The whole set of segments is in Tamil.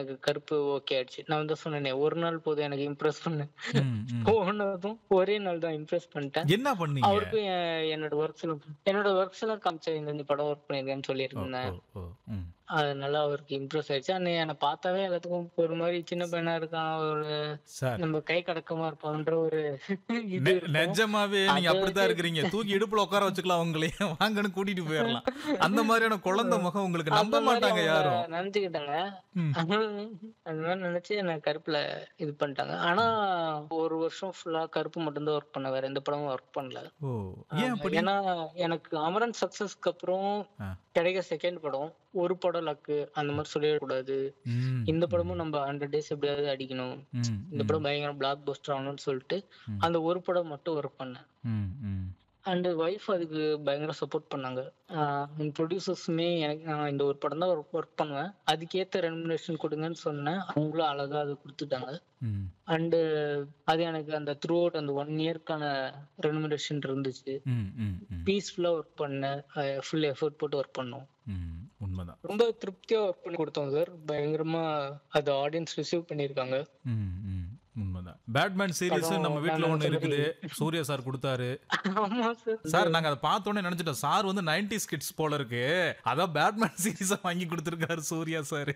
எனக்கு கருப்பு ஓகே ஆயிடுச்சு நான் வந்து சொன்னேனே ஒரு நாள் போதும் எனக்கு இம்ப்ரெஸ் பண்ணு ம், ம். போனதும் ஒரே நாள் தான் இம்ப்ரெஸ் பண்ணிட்டேன் என்ன பண்ணீங்க அவருக்கும் என்- என்னோட ஒர்க்ஸ் என்னோட ஒர்க்ஸ் எல்லாம் காமிச்சேன் இந்த இந்த படம் ஒர்க் பண்ணிருக்கேன்னு ஓ, சொல்லியிருந்தேன் ஓ, ஓ, ம். அதனால அவருக்கு இம்ப்ரெஸ் ஆயிடுச்சு அன்னை என்னை பார்த்தாவே எல்லாத்துக்கும் ஒரு மாதிரி சின்ன பையனா இருக்கான் ஒரு சார் நம்ம கை கடக்கமா இருப்பான்ற ஒரு இது நெ- இருக்கும். நிஜமாவே நீங்க அது அப்படித்தான் இருக்கிறீங்க தூக்கி இடுப்புல உட்கார வச்சுக்கலாம் உங்களே வாங்கன்னு கூட்டிட்டு போயிடலாம் அந்த மாதிரியான குழந்தை முகம் உங்களுக்கு நம்ப அந்த மாதிரி மாட்டாங்க அவங்க யாரும் நினைச்சுக்கிட்டாங்க ம். அந்த மாதிரி நினைச்சு என்ன கருப்புல இது பண்ணிட்டாங்க ஆனா ஒரு வருஷம் ஃபுல்லா கருப்பு மட்டும்தான் ஒர்க் பண்ண வேற எந்த படமும் ஒர்க் பண்ணல ஓ ஏன் ஆமா, அப்படி ஏன்னா எனக்கு அமரன் சக்சஸ்க்கு அப்புறம் ஆ. கிடைக்க செகண்ட் படம் ஒரு படம் லக்கு அந்த மாதிரி சொல்லிடக்கூடாது ம், இந்த படமும் நம்ம ஹண்ட்ரட் டேஸ் எப்படியாவது அடிக்கணும் ம், இந்த படம் பயங்கர பிளாக் பஸ்டர் ஆகணும்னு சொல்லிட்டு ம். அந்த ஒரு படம் மட்டும் ஒர்க் பண்ணேன் ம், ம். அண்ட் ஒய்ஃப் அதுக்கு பயங்கர சப்போர்ட் பண்ணாங்க ப்ரொடியூசர்ஸுமே எனக்கு நான் இந்த ஒரு படம் தான் ஒர்க் பண்ணுவேன் அதுக்கேற்ற ரெமுனேஷன் கொடுங்கன்னு சொன்னேன் அவங்களும் அழகா அதை கொடுத்துட்டாங்க ம், அண்டு அது எனக்கு அந்த த்ரூ அவுட் அந்த ஒன் இயர்க்கான ரெமுனேஷன் இருந்துச்சு ம், ம், ம், பீஸ்ஃபுல்லா ஒர்க் பண்ணேன் ஃபுல் எஃபோர்ட் போட்டு ஒர்க் பண்ணோம் ம். உண்மைதான் ரொம்ப திருப்தியா ஒர்க் பண்ணி கொடுத்தோம் சார் பயங்கரமா அது ஆடியன்ஸ் ரிசீவ் பண்ணியிருக்காங்க ம், ம். உண்மைதான் பேட்மேன் சீரிஸ் படம் நம்ம வீட்ல நான் ஒண்ணு நினைச்ச இருக்குது சூர்யா சார் கொடுத்தாரு ஆமா சார் சார் நாங்க அதை பார்த்த உடனே நினைச்சிட்டோம் சார் வந்து 90s கிட்ஸ் போல இருக்கு அதான் பேட்மேன் சீரிஸ வாங்கி கொடுத்திருக்காரு சூர்யா சார்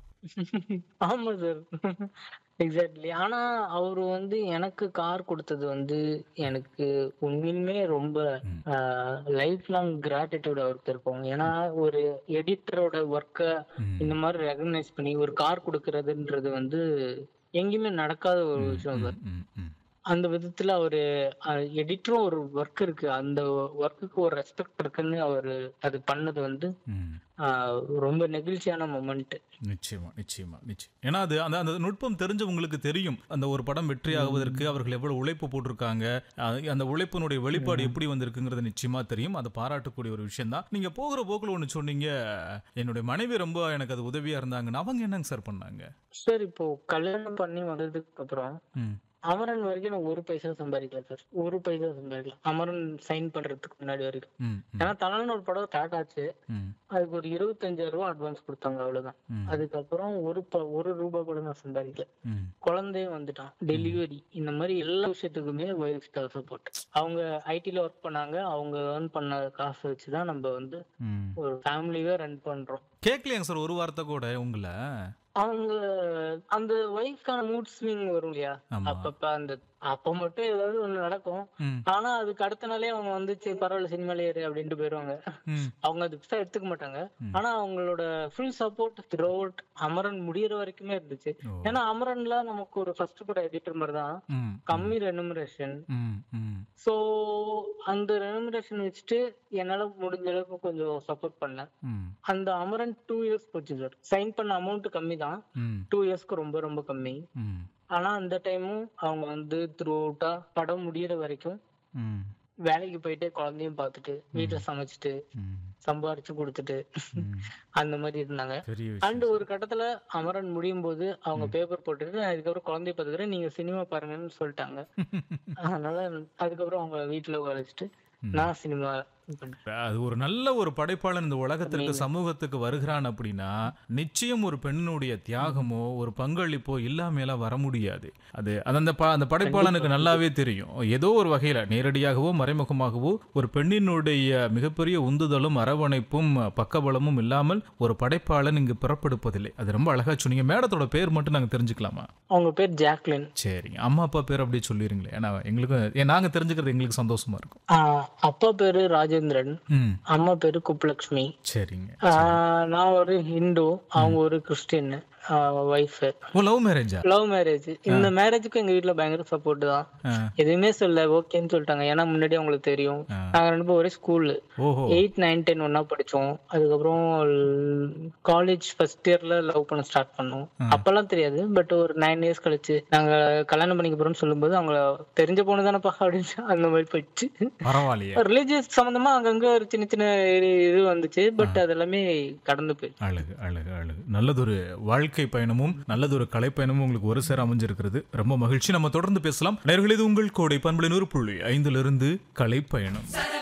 ஆமா சார் எக்ஸாக்ட்லி ஆனா அவரு வந்து எனக்கு கார் கொடுத்தது வந்து எனக்கு உண்மையிலுமே ரொம்ப லைஃப் லாங் கிராட்டிடியூட் அவருக்கு இருக்கும் ஏன்னா ஒரு எடிட்டரோட ஒர்க்கை இந்த மாதிரி ரெகனைஸ் பண்ணி ஒரு கார் கொடுக்கறதுன்றது வந்து எங்கேயுமே நடக்காத ஒரு விஷயம் சார் அந்த விதத்துல அவரு எடிட்டரும் ஒரு ஒர்க் இருக்கு அந்த ஒர்க்குக்கு ஒரு ரெஸ்பெக்ட் இருக்குன்னு அவரு அது பண்ணது வந்து ஆஹ் ரொம்ப நெகிழ்ச்சியான மொமெண்ட் நிச்சயமா நிச்சயமா நிச்சயம் ஏன்னா அது அந்த அந்த நுட்பம் தெரிஞ்சவங்களுக்கு தெரியும் அந்த ஒரு படம் வெற்றி ஆகுவதற்கு அவர்கள் எவ்வளவு உழைப்பு போட்டிருக்காங்க அது- அந்த உழைப்பினுடைய வெளிப்பாடு எப்படி வந்திருக்குங்கிறது நிச்சயமா தெரியும் அது பாராட்டக்கூடிய ஒரு விஷயம் தான் நீங்க போகிற போக்குல ஒண்ணு சொன்னீங்க என்னுடைய மனைவி ரொம்ப எனக்கு அது உதவியா இருந்தாங்கன்னு அவங்க என்னங்க சார் பண்ணாங்க சார் இப்போ கல்யாணம் பண்ணி வந்ததுக்கு அப்புறம் ம் அமரன் வரைக்கும் நான் ஒரு பைசா சம்பாதிக்கல சார் ஒரு பைசா சம்பாதிக்கல அமரன் சைன் பண்றதுக்கு முன்னாடி வரைக்கும் ம் ம், ஏன்னா தலைன்னு ஒரு படம் ஸ்டார்ட் ஆச்சு ம் அதுக்கு ஒரு இருபத்தஞ்சாயிரம் ரூபாய் அட்வான்ஸ் கொடுத்தாங்க அவ்வளவுதான் ம். அதுக்கப்புறம் ஒரு ப- ஒரு ரூபாய் கூட நான் சம்பாதிக்கல ம் குழந்தையும் வந்துட்டான் டெலிவரி இந்த மாதிரி எல்லா விஷயத்துக்குமே ஒய்ஃப் சப்போர்ட் அவங்க ஐடில ஒர்க் பண்ணாங்க அவங்க ஏர்ன் பண்ண காசு வச்சுதான் நம்ம வந்து ம் ஒரு ஃபேமிலியே ரன் பண்றோம் கேட்கலையாங்க சார் ஒரு வார்த்தை கூட உங்களை அவங்க அந்த ஒய்ஃப்கான மூட் ஸ்விங் வரும் இல்லையா ஆமா. அப்பப்ப அந்த அப்ப மட்டும் ஏதாவது ஒண்ணு நடக்கும் ம் ஆனா அதுக்கு அடுத்த நாளே அவங்க வந்து சரி பரவாயில்ல சினிமால ஏறு அப்படின்ட்டு போயிருவாங்க ம் அவங்க அது பெருசா எடுத்துக்க மாட்டாங்க ஆனா அவங்களோட full support through Amaran முடியற வரைக்குமே இருந்துச்சு ஓ. ஏன்னா அமரன்ல நமக்கு ஒரு ஃபர்ஸ்ட் படம் எடிட்டர் மாதிரி தான் ம் கம்மி ரெனுமரேஷன் ம் ம் சோ அந்த ரெனுமரேஷன் வச்சுட்டு என்னால முடிஞ்ச அளவுக்கு கொஞ்சம் சப்போர்ட் பண்ணேன் ம் அந்த அமரன் டூ இயர்ஸ் போச்சு சார் சைன் பண்ண அமௌண்ட் கம்மி தான் ம் டூ இயர்ஸ்க்கு ரொம்ப ரொம்ப கம்மி ம் ஆனா அந்த டைமும் அவங்க வந்து த்ரூ அவுட்டா படம் முடியற வரைக்கும் ம் வேலைக்கு போயிட்டு குழந்தையும் பார்த்துட்டு வீட்டுல சமைச்சிட்டு ம் சம்பாரிச்சு கொடுத்துட்டு ம். அந்த மாதிரி இருந்தாங்க பெரிய விஷயம் அண்ட் ஒரு கட்டத்துல அமரன் முடியும் போது அவங்க பேப்பர் போட்டுட்டு நான் இதுக்கப்புறம் குழந்தைய பாத்துக்கிறேன் நீங்க சினிமா பாருங்கன்னு சொல்லிட்டாங்க அதனால அதுக்கப்புறம் அவங்க வீட்டுல உழைச்சிட்டு நான் சினிமா அது ஒரு நல்ல ஒரு படைப்பாளன் இந்த உலகத்திற்கு சமூகத்துக்கு வருகிறான் அப்படின்னா நிச்சயம் ஒரு பெண்ணுடைய தியாகமோ ஒரு பங்களிப்போ இல்லாமலாம் வர முடியாது அது அது அந்த ப- அந்த படைப்பாளனுக்கு நல்லாவே தெரியும் ஏதோ ஒரு வகையில நேரடியாகவோ மறைமுகமாகவோ ஒரு பெண்ணினுடைய மிகப்பெரிய உந்துதலும் அரவணைப்பும் பக்கபலமும் இல்லாமல் ஒரு படைப்பாளன் இங்கு பிறப்பெடுப்பதில்லை அது ரொம்ப அழகா சொன்னீங்க மேடத்தோட பேர் மட்டும் நாங்க தெரிஞ்சுக்கலாமா அவங்க பேர் ஜாக்லின் சரிங்க அம்மா அப்பா பேர் அப்படியே சொல்லிடுங்களேன் ஏன்னா எங்களுக்கு ஏன் நாங்க தெரிஞ்சுக்கிறது எங்களுக்கு சந்தோஷமா இருக்கும் ஆஹ் அப்பா பேரு ராஜேந்திரன் ம் அம்மா பேரு குப்புலட்சுமி சரிங்க ஆஹ் நான் ஒரு ஹிந்து அவங்க ஒரு கிறிஸ்டின் ஒய்ஃப் ஓ லவ் மேரேஜா லவ் மேரேஜ் இந்த மேரேஜுக்கு எங்க வீட்ல பயங்கர சப்போர்ட் தான் ஆ. எதுவுமே சொல்ல ஓகேன்னு சொல்லிட்டாங்க ஏன்னா முன்னாடி அவங்களுக்கு தெரியும் ஆ. நாங்க ரெண்டு பேரும் ஒரே ஸ்கூல்ல ஓஹோ எயிட் நைன் டென் ஒன்னா படிச்சோம் அதுக்கப்புறம் காலேஜ் ஃபர்ஸ்ட் இயர்ல லவ் பண்ண ஸ்டார்ட் பண்ணோம் அப்பெல்லாம் தெரியாது பட் ஒரு நைன் இயர்ஸ் கழிச்சு நாங்க கல்யாணம் பண்ணிக்க போறோம்னு சொல்லும்போது அவங்க தெரிஞ்ச பொண்ணு தானப்பா அப்படின்னு அந்த மாதிரி போயிடுச்சு பரவாயில்லையே ரிலீஜியஸ் சம்பந்தமா அங்கங்க ஒரு சின்ன சின்ன இது- இது வந்துச்சு பட் அது எல்லாமே கடந்து போயிடுச்சு அழகு அழகு அழகு நல்லதொரு வாழ்க்கை பயணமும் நல்லதொரு கலை பயணமும் உங்களுக்கு ஒரு சேர அமைஞ்சிருக்கிறது ரொம்ப மகிழ்ச்சி நம்ம தொடர்ந்து பேசலாம் நேயர்களே, இது உங்கள் கோடை பண்பலை நூறு புள்ளி ஐந்திலிருந்து கலை பயணம்